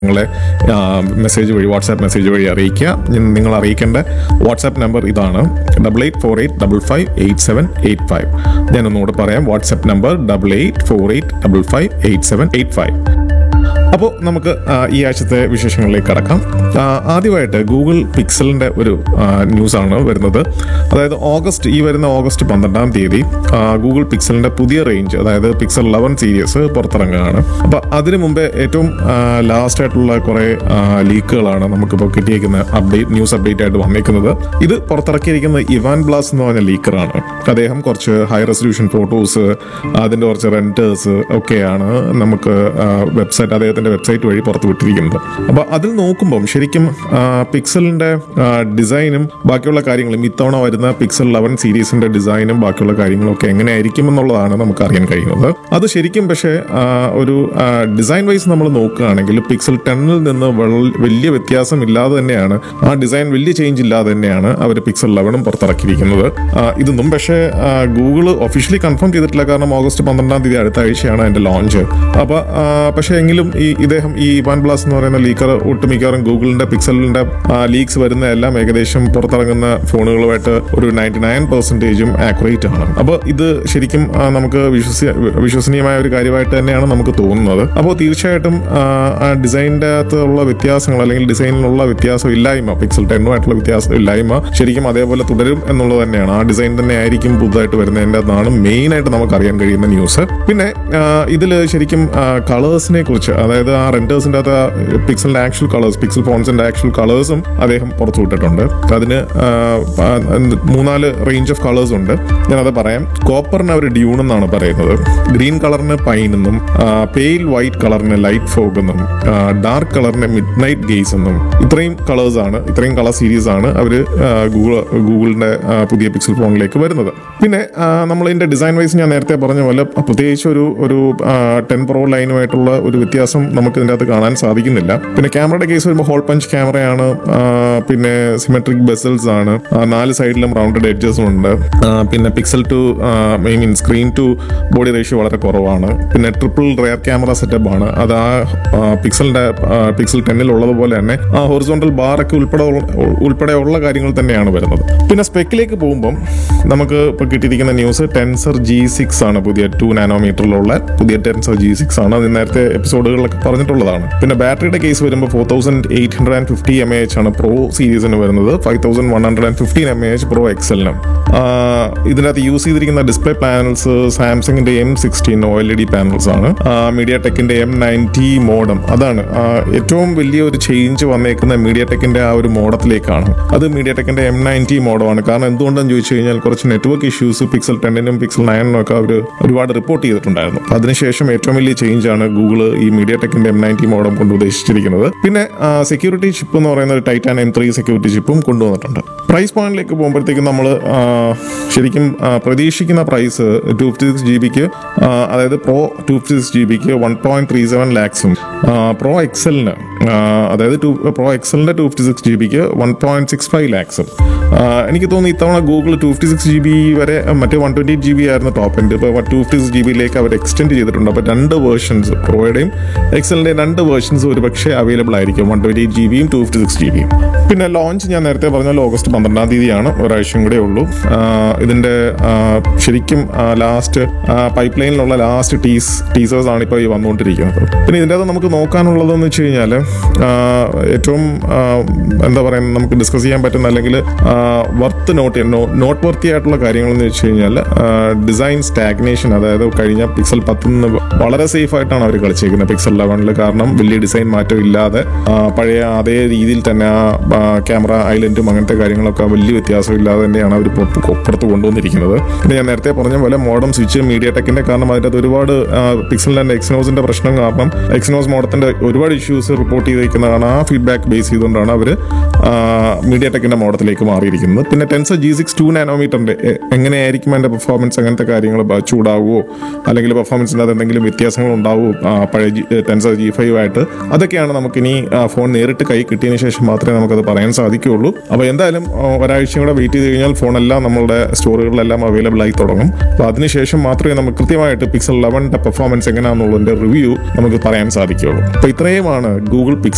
നിങ്ങളെ മെസ്സേജ് വഴി WhatsApp message വഴി അറിയിക്കുക ഞാൻ- നിങ്ങൾ അറിയിക്കേണ്ട വാട്സാപ്പ് നമ്പർ ഇതാണ് double eight four eight double five eight seven eight five ഞാൻ ഒന്നുകൂടെ പറയാം WhatsApp number double eight four eight double five eight seven eight five അപ്പോൾ നമുക്ക് ആ, ഈ ആഴ്ചത്തെ വിശേഷങ്ങളിലേക്ക് കടക്കാം ആ, ആദ്യമായിട്ട് ഗൂഗിൾ പിക്സലിൻ്റെ ഒരു ആ, ന്യൂസാണ് വരുന്നത് അതായത് ഓഗസ്റ്റ് ഈ വരുന്ന ഓഗസ്റ്റ് പന്ത്രണ്ടാം തീയതി ആ, ഗൂഗിൾ പിക്സലിൻ്റെ പുതിയ റേഞ്ച് അതായത് പിക്സൽ ലെവൻ സീരീസ് പുറത്തിറങ്ങുകയാണ് അപ്പോൾ അതിനു മുമ്പേ ഏറ്റവും ലാസ്റ്റ് ആയിട്ടുള്ള കുറേ ആ, ലീക്കുകളാണ് നമുക്കിപ്പോൾ കിട്ടിയിരിക്കുന്ന അപ്ഡേറ്റ് ന്യൂസ് അപ്ഡേറ്റ് ആയിട്ട് വന്നിരിക്കുന്നത് ഇത് പുറത്തിറക്കിയിരിക്കുന്ന ഇവാൻ ബ്ലാസ് എന്ന് പറഞ്ഞ ലീക്കറാണ് അദ്ദേഹം കുറച്ച് ഹൈ റെസൊല്യൂഷൻ ഫോട്ടോസ് അതിൻ്റെ കുറച്ച് റെൻറ്റേഴ്സ് ഒക്കെയാണ് നമുക്ക് വെബ്സൈറ്റ് അദ്ദേഹത്തിൻ്റെ വെബ്സൈറ്റ് വഴി പുറത്തു വിട്ടിരിക്കുന്നത് അപ്പോൾ അതിൽ നോക്കുമ്പം ശരിക്കും പിക്സലിൻ്റെ ഡിസൈനും ബാക്കിയുള്ള കാര്യങ്ങളും ഇത്തവണ വരുന്ന പിക്സൽ ലെവൻ സീരീസിൻ്റെ ഡിസൈനും ബാക്കിയുള്ള കാര്യങ്ങളും ഒക്കെ എങ്ങനെയായിരിക്കും എന്നുള്ളതാണ് നമുക്ക് അറിയാൻ കഴിയുന്നത് അത് ശരിക്കും പക്ഷേ ആ, ഒരു ഡിസൈൻ വൈസ് നമ്മൾ നോക്കുകയാണെങ്കിൽ പിക്സൽ ടെന്നിൽ നിന്ന് വെൾ- വലിയ വ്യത്യാസം ഇല്ലാതെ തന്നെയാണ് ആ ഡിസൈൻ വലിയ ചേഞ്ച് ഇല്ലാതെ തന്നെയാണ് അവർ പിക്സൽ ലെവനും പുറത്തിറക്കിയിരിക്കുന്നത് ആ, ഇതൊന്നും പക്ഷേ ഗൂഗിൾ ഒഫീഷ്യലി കൺഫേം ചെയ്തിട്ടില്ല കാരണം ഓഗസ്റ്റ് പന്ത്രണ്ടാം തീയതി അടുത്ത ആഴ്ചയാണ് അതിന്റെ ലോഞ്ച് അപ്പൊ ആ, പക്ഷേ എങ്കിലും ഈ ഇദ്ദേഹം ഈ വൺ പ്ലസ് എന്ന് പറയുന്ന ലീക്കർ ഒട്ടുമിക്കവാറും ഗൂഗിളിന്റെ പിക്സലിന്റെ ലീക്സ് വരുന്ന എല്ലാം ഏകദേശം പുറത്തിറങ്ങുന്ന ഫോണുകളുമായിട്ട് ഒരു നയൻറ്റി നയൻ പെർസെന്റേജും ആക്യുറേറ്റ് ആണ് അപ്പോൾ ഇത് ശരിക്കും ആ, നമുക്ക് വിശ്വസി വിശ്വസനീയമായ ഒരു കാര്യമായിട്ട് തന്നെയാണ് നമുക്ക് തോന്നുന്നത് അപ്പോൾ തീർച്ചയായിട്ടും ആ, ആ ഡിസൈനിന്റെ അകത്തുള്ള വ്യത്യാസങ്ങൾ അല്ലെങ്കിൽ ഡിസൈനിലുള്ള വ്യത്യാസം ഇല്ലായ്മ പിക്സൽ ടെന്നുമായിട്ടുള്ള വ്യത്യാസം ഇല്ലായ്മ ശരിക്കും അതേപോലെ തുടരും എന്നുള്ളത് തന്നെയാണ് ആ ഡിസൈൻ തന്നെ ആയിരിക്കും പുതുതായിട്ട് വരുന്നതിൻ്റെ അതാണ് മെയിൻ ആയിട്ട് നമുക്ക് അറിയാൻ കഴിയുന്ന ന്യൂസ് പിന്നെ ഇതിൽ ശരിക്കും കളേഴ്സിനെ കുറിച്ച് അതായത് ആ റെൻറ്റേഴ്സിൻ്റെ അകത്ത് പിക്സലിന്റെ ആക്ച്വൽ കളേഴ്സ് പിക്സൽ ഫോൺസിന്റെ ആക്ച്വൽ കളേഴ്സും അദ്ദേഹം പുറത്തു വിട്ടിട്ടുണ്ട് അതിന് ആ, ആ, മൂന്നാല് റേഞ്ച് ഓഫ് കളേഴ്സ് ഉണ്ട് ഞാനത് പറയാം കോപ്പറിന് അവർ ഡ്യൂൺ എന്നാണ് പറയുന്നത് ഗ്രീൻ കളറിന് പൈൻ എന്നും പെയിൽ വൈറ്റ് കളറിന് ലൈറ്റ് ഫോഗ് എന്നും ഡാർക്ക് കളറിന് മിഡ് നൈറ്റ് ഗെയ്സ് എന്നും ഇത്രയും കളേഴ്സ് ആണ് ഇത്രയും കളർ സീരീസ് ആണ് അവർ ഗൂഗിൾ ഗൂഗിളിന്റെ ആ, പുതിയ പിക്സൽ ഫോണിലേക്ക് വരുന്നത് പിന്നെ നമ്മൾ ഇതിന്റെ ഡിസൈൻ വൈസ് ഞാൻ നേരത്തെ പറഞ്ഞ പോലെ പ്രത്യേകിച്ച് ഒരു ഒരു ടെൻ പ്രോ ലൈനുമായിട്ടുള്ള ഒരു വ്യത്യാസം നമുക്ക് ഇതിൻ്റെ അകത്ത് കാണാൻ സാധിക്കുന്നില്ല പിന്നെ ക്യാമറയുടെ കേസ് വരുമ്പോൾ ഹോൾ പഞ്ച് ക്യാമറയാണ് ആ, പിന്നെ സിമെട്രിക് ബെസൽസ് ആണ് ആ, നാല് സൈഡിലും റൗണ്ടഡ് എഡ്ജസും ഉണ്ട് ആ, പിന്നെ pixel to I mean screen to body ratio വളരെ കുറവാണ് പിന്നെ ട്രിപ്പിൾ റെയർ ക്യാമറ സെറ്റപ്പ് ആണ് അത് ആ പിക്സലിന്റെ പിക്സൽ ടെന്നിൽ ഉള്ളതുപോലെ തന്നെ ആ ഹൊറിസോണ്ടൽ ബാറൊക്കെ ഉൾപ്പെടെ ഉള്ള- ഉൾപ്പെടെയുള്ള കാര്യങ്ങൾ തന്നെയാണ് വരുന്നത് പിന്നെ സ്പെക്കിലേക്ക് പോകുമ്പം നമുക്ക് ഇപ്പോൾ കിട്ടിയിരിക്കുന്ന ന്യൂസ് ടെൻസർ ജി സിക്സ് ആണ് പുതിയ ടു നാനോമീറ്ററിലുള്ള പുതിയ ടെൻസർ ജി സിക്സ് ആണ് അത് നേരത്തെ എപ്പിസോഡുകളിലൊക്കെ പറഞ്ഞിട്ടുള്ളതാണ് പിന്നെ ബാറ്ററിയുടെ കേസ് വരുമ്പോൾ four thousand eight hundred and fifty M H ആണ് പ്രോ സീരീസിന് വരുന്നത് five thousand one hundred and fifteen M H pro എക്സലിനും ഇതിനകത്ത് യൂസ് ചെയ്തിരിക്കുന്ന ഡിസ്പ്ലേ പാനൽസ് സാംസങ്ങിന്റെ M sixteen O L E D panels ആണ് മീഡിയ ടെക്കിന്റെ എം നയൻറ്റി മോഡം അതാണ് ആ, ഏറ്റവും വലിയ ഒരു ചേഞ്ച് വന്നേക്കുന്ന മീഡിയ ടെക്കിന്റെ ആ ഒരു മോഡത്തിലേക്കാണ് അത് മീഡിയ ടെക്കിന്റെ എം നയൻറ്റി മോഡമാണ് കാരണം എന്തുകൊണ്ടെന്ന് ചോദിച്ചു കഴിഞ്ഞാൽ കുറച്ച് നെറ്റ്വർക്ക് ഇഷ്യൂസ് പിക്സൽ ടെന്നിനും പിക്സൽ നയനിനും ഒക്കെ അവർ ഒരുപാട് റിപ്പോർട്ട് ചെയ്തിട്ടുണ്ടായിരുന്നു അപ്പൊ അതിനുശേഷം ഏറ്റവും വലിയ ചേഞ്ച് ആണ് ഗൂഗിൾ ഈ മീഡിയ ടെക്കിന്റെ എം നയൻറ്റി മോഡം കൊണ്ട് ഉദ്ദേശിച്ചിരിക്കുന്നത് പിന്നെ സെക്യൂരിറ്റി ചിപ്പ് എന്ന് പറയുന്ന ഒരു ടൈറ്റാൻ എം ത്രീ സെക്യൂരിറ്റി ചിപ്പും കൊണ്ടുവന്നിട്ടുണ്ട് പ്രൈസ് പോയിന്റിലേക്ക് പോകുമ്പോഴത്തേക്കും നമ്മൾ ശരിക്കും ആ, പ്രതീക്ഷിക്കുന്ന price two fifty six G ബിക്ക് അതായത് pro two fifty six G ബിക്ക് വൺ പോയിന്റ് ത്രീ സെവൻ ലാക്സും പ്രോ എക്സലിന് അതായത് ടു പ്രോ എക്സലിന്റെ ടു ഫിഫ്റ്റി സിക്സ് ജി ബിക്ക് വൺ പോയിന്റ് സിക്സ് ഫൈവ് ലാക്സും എനിക്ക് തോന്നുന്നു ഇത്തവണ Google two fifty six G B വരെ ആ, മറ്റേ വൺ ട്വന്റി ജി ബി ആയിരുന്നു ടോപ്പ് എൻഡ് ഇപ്പോൾ ടു ഫിഫ്റ്റി സിക്സ് ജി ബിയിലേക്ക് അവർ എക്സ്റ്റെൻഡ് ചെയ്തിട്ടുണ്ട് അപ്പോൾ രണ്ട് വേർഷൻസ് പ്രോയുടെയും എക്സലിൻ്റെയും രണ്ട് വേർഷൻസ് ഒരു പക്ഷേ അവൈലബിൾ ആയിരിക്കും വൺ ട്വന്റി ജി ബിയും ടു ഫിഫ്റ്റി സിക്സ് ജി ബിയും പിന്നെ ലോഞ്ച് ഞാൻ നേരത്തെ പറഞ്ഞ ഓഗസ്റ്റ് പന്ത്രണ്ടാം തീയതിയാണ് ഒരാഴ്ചയും കൂടെ ഉള്ളൂ ആ, ഇതിന്റെ ആ, ശരിക്കും ലാസ്റ്റ് പൈപ്പ് ലൈനിലുള്ള ലാസ്റ്റ് ടീസ് ടീസേഴ്സ് ആണ് ഇപ്പോൾ ഈ വന്നുകൊണ്ടിരിക്കുന്നത് പിന്നെ ഇതിൻ്റെ അകത്ത് നമുക്ക് നോക്കാനുള്ളതെന്ന് വെച്ച് കഴിഞ്ഞാൽ ഏറ്റവും ആ, എന്താ പറയുക നമുക്ക് ഡിസ്കസ് ചെയ്യാൻ പറ്റുന്ന അല്ലെങ്കിൽ വർത്ത് നോട്ട് നോട്ട് വർത്തി ആയിട്ടുള്ള കാര്യങ്ങളെന്ന് വെച്ച് കഴിഞ്ഞാൽ ഡിസൈൻ സ്റ്റാഗ്നേഷൻ അതായത് കഴിഞ്ഞ പിക്സൽ പത്തിൽ നിന്ന് വളരെ സേഫ് ആയിട്ടാണ് അവർ കളിച്ചേക്കുന്നത് പിക്സൽ ലെവനിൽ കാരണം വലിയ ഡിസൈൻ മാറ്റം ഇല്ലാതെ ആ, പഴയ അതേ രീതിയിൽ തന്നെ ആ ക്യാമറ ഐലൻഡും അങ്ങനത്തെ കാര്യങ്ങളൊക്കെ വലിയ വ്യത്യാസം ഇല്ലാതെ തന്നെയാണ് അവർ പുറത്ത് കൊണ്ടുവന്നിരിക്കുന്നത് പിന്നെ ഞാൻ നേരത്തെ പറഞ്ഞ പോലെ മോഡം സ്വിച്ച് മീഡിയ ടെക്കിന്റെ കാരണം അതിൻ്റെ അകത്ത് ഒരുപാട് പിക്സൽ ആൻഡ് എക്സിനോസിന്റെ പ്രശ്നം കാരണം എക്സിനോസ് മോഡത്തിന്റെ ഒരുപാട് ഇഷ്യൂസ് റിപ്പോർട്ട് ചെയ്തിരിക്കുന്നതാണ് ആ ഫീഡ്ബാക്ക് ബേസ് ചെയ്തുകൊണ്ടാണ് അവർ മീഡിയ ടെക്കിന്റെ മോഡത്തിലേക്ക് മാറിയിരിക്കുന്നത് പിന്നെ ടെൻസർ ജി സിക്സ് ടു നാനോമീറ്ററിന്റെ എങ്ങനെയായിരിക്കും അതിന്റെ പെർഫോമൻസ് അങ്ങനത്തെ കാര്യങ്ങൾ ബ- ചൂടാവുമോ അല്ലെങ്കിൽ പെർഫോമൻസിൻ്റെ അത് എന്തെങ്കിലും വ്യത്യാസങ്ങൾ ഉണ്ടാവുമോ ആ, പഴയ ടെൻസർ ജി ഫൈവ് ആയിട്ട് അതൊക്കെയാണ് നമുക്കിനി ആ, ഫോൺ നേരിട്ട് കൈ കിട്ടിയതിന് ശേഷം മാത്രമേ നമുക്കത് പറയാൻ സാധിക്കുകയുള്ളൂ അപ്പോൾ എന്തായാലും ആ, ഒരാഴ്ചയും കൂടെ വെയിറ്റ് ചെയ്ത് കഴിഞ്ഞാൽ ഫോണെല്ലാം നമ്മളുടെ സ്റ്റോറുകളിലെല്ലാം അവൈലബിൾ ആയി തുടങ്ങും അപ്പോൾ അതിനുശേഷം മാത്രമേ നമുക്ക് കൃത്യമായിട്ട് പിക്സൽ ലെവൻ്റെ പെർഫോമൻസ് എങ്ങനെയാണെന്നുള്ളതിൻ്റെ റിവ്യൂ നമുക്ക് പറയാൻ സാധിക്കുകയുള്ളൂ അപ്പോൾ ഇത്രയുമാണ് ഗൂഗിൾ പിക്സൽ